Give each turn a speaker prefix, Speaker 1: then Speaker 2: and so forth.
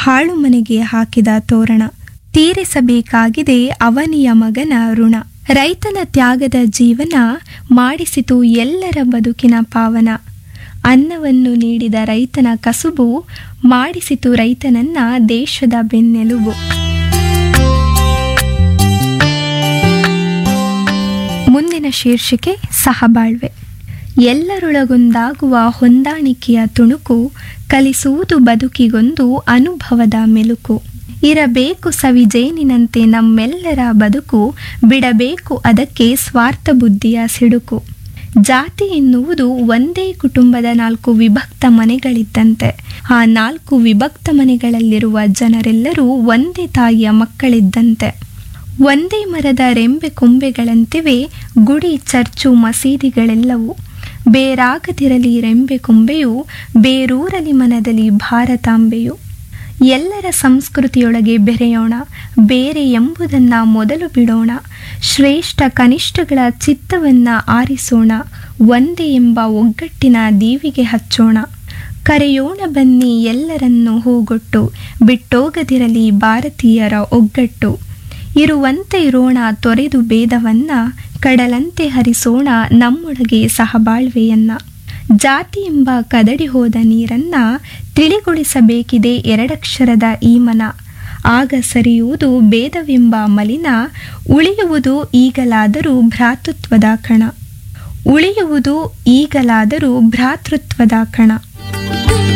Speaker 1: ಹಾಳು ಮನೆಗೆ ಹಾಕಿದ ತೋರಣ ತೀರಿಸಬೇಕಾಗಿದೆ ಅವನಿಯ ಮಗನ ಋಣ ರೈತನ ತ್ಯಾಗದ ಜೀವನ ಮಾಡಿಸಿತು ಎಲ್ಲರ ಬದುಕಿನ ಪಾವನ ಅನ್ನವನ್ನು ನೀಡಿದ ರೈತನ ಕಸುಬು ಮಾಡಿಸಿತು ರೈತನನ್ನ ದೇಶದ ಬೆನ್ನೆಲುಬು ಮುಂದಿನ ಶೀರ್ಷಿಕೆ ಸಹಬಾಳ್ವೆ ಎಲ್ಲರೊಳಗೊಂದಾಗುವ ಹೊಂದಾಣಿಕೆಯ ತುಣುಕು ಕಲಿಸುವುದು ಬದುಕಿಗೊಂದು ಅನುಭವದ ಮೆಲುಕು ಇರಬೇಕು ಸವಿಜೇನಿನಂತೆ ನಮ್ಮೆಲ್ಲರ ಬದುಕು ಬಿಡಬೇಕು ಅದಕ್ಕೆ ಸ್ವಾರ್ಥ ಬುದ್ಧಿಯ ಸಿಡುಕು ಜಾತಿ ಎನ್ನುವುದು ಒಂದೇ ಕುಟುಂಬದ ನಾಲ್ಕು ವಿಭಕ್ತ ಮನೆಗಳಿದ್ದಂತೆ ಆ ನಾಲ್ಕು ವಿಭಕ್ತ ಮನೆಗಳಲ್ಲಿರುವ ಜನರೆಲ್ಲರೂ ಒಂದೇ ತಾಯಿಯ ಮಕ್ಕಳಿದ್ದಂತೆ ಒಂದೇ ಮರದ ರೆಂಬೆ ಕೊಂಬೆಗಳಂತಿವೆ ಗುಡಿ ಚರ್ಚು ಮಸೀದಿಗಳೆಲ್ಲವೂ ಬೇರಾಗದಿರಲಿ ರೆಂಬೆ ಕೊಂಬೆಯು ಬೇರೂರಲಿ ಮನದಲ್ಲಿ ಭಾರತಾಂಬೆಯು ಎಲ್ಲರ ಸಂಸ್ಕೃತಿಯೊಳಗೆ ಬೆರೆಯೋಣ ಬೇರೆ ಎಂಬುದನ್ನು ಮೊದಲು ಬಿಡೋಣ ಶ್ರೇಷ್ಠ ಕನಿಷ್ಠಗಳ ಚಿತ್ತವನ್ನ ಆರಿಸೋಣ ಒಂದೇ ಎಂಬ ಒಗ್ಗಟ್ಟಿನ ದೀವಿಗೆ ಹಚ್ಚೋಣ ಕರೆಯೋಣ ಬನ್ನಿ ಎಲ್ಲರನ್ನು ಹೂಗೊಟ್ಟು ಬಿಟ್ಟೋಗದಿರಲಿ ಭಾರತೀಯರ ಒಗ್ಗಟ್ಟು ಇರುವಂತೆ ಇರೋಣ ತೊರೆದು ಭೇದವನ್ನ ಕಡಲಂತೆ ಹರಿಸೋಣ ನಮ್ಮೊಳಗೆ ಸಹಬಾಳ್ವೆಯನ್ನ ಜಾತಿ ಎಂಬ ಕದಡಿ ಹೋದ ನೀರನ್ನ ತಿಳಿಗೊಳಿಸಬೇಕಿದೆ ಎರಡಕ್ಷರದ ಈ ಮನ ಆಗ ಸರಿಯುವುದು ಭೇದವೆಂಬ ಮಲಿನ ಉಳಿಯುವುದು ಈಗಲಾದರೂ ಭ್ರಾತೃತ್ವದ ಕಣ ಉಳಿಯುವುದು ಈಗಲಾದರೂ ಭ್ರಾತೃತ್ವದ ಕಣ